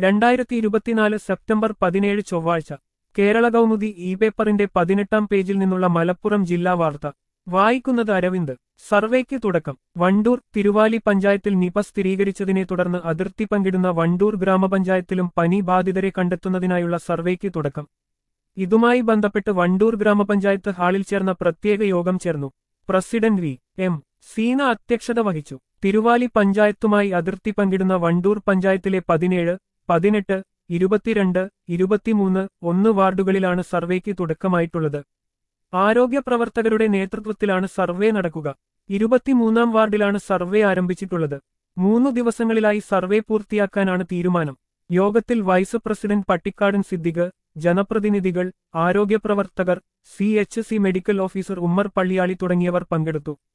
രണ്ടായിരത്തി ഇരുപത്തിനാല് സെപ്റ്റംബർ പതിനേഴ് ചൊവ്വാഴ്ച കേരള കൗമുദി ഇ പേപ്പറിന്റെ പതിനെട്ടാം പേജിൽ നിന്നുള്ള മലപ്പുറം ജില്ലാ വാർത്ത വായിക്കുന്നത് അരവിന്ദ് സർവേക്ക് തുടക്കം വണ്ടൂർ തിരുവാലി പഞ്ചായത്തിൽ നിപ സ്ഥിരീകരിച്ചതിനെ തുടർന്ന് അതിർത്തി പങ്കിടുന്ന വണ്ടൂർ ഗ്രാമപഞ്ചായത്തിലും പനി ബാധിതരെ കണ്ടെത്തുന്നതിനായുള്ള സർവേക്ക് തുടക്കം ഇതുമായി ബന്ധപ്പെട്ട് വണ്ടൂർ ഗ്രാമപഞ്ചായത്ത് ഹാളിൽ ചേർന്ന പ്രത്യേക യോഗം ചേർന്നു പ്രസിഡന്റ് വി എം സീന അധ്യക്ഷത വഹിച്ചു തിരുവാലി പഞ്ചായത്തുമായി അതിർത്തി പങ്കിടുന്ന വണ്ടൂർ പഞ്ചായത്തിലെ പതിനേഴ് പതിനെട്ട് ഇരുപത്തിരണ്ട് ഇരുപത്തിമൂന്ന് ഒന്ന് വാർഡുകളിലാണ് സർവേക്ക് തുടക്കമായിട്ടുള്ളത് ആരോഗ്യ പ്രവർത്തകരുടെ നേതൃത്വത്തിലാണ് സർവേ നടക്കുക ഇരുപത്തിമൂന്നാം വാർഡിലാണ് സർവേ ആരംഭിച്ചിട്ടുള്ളത് മൂന്നു ദിവസങ്ങളിലായി സർവേ പൂർത്തിയാക്കാനാണ് തീരുമാനം യോഗത്തിൽ വൈസ് പ്രസിഡന്റ് പട്ടിക്കാടൻ സിദ്ദിഖ് ജനപ്രതിനിധികൾ ആരോഗ്യ പ്രവർത്തകർ C H C medical officer Ummer Palliyali തുടങ്ങിയവർ പങ്കെടുത്തു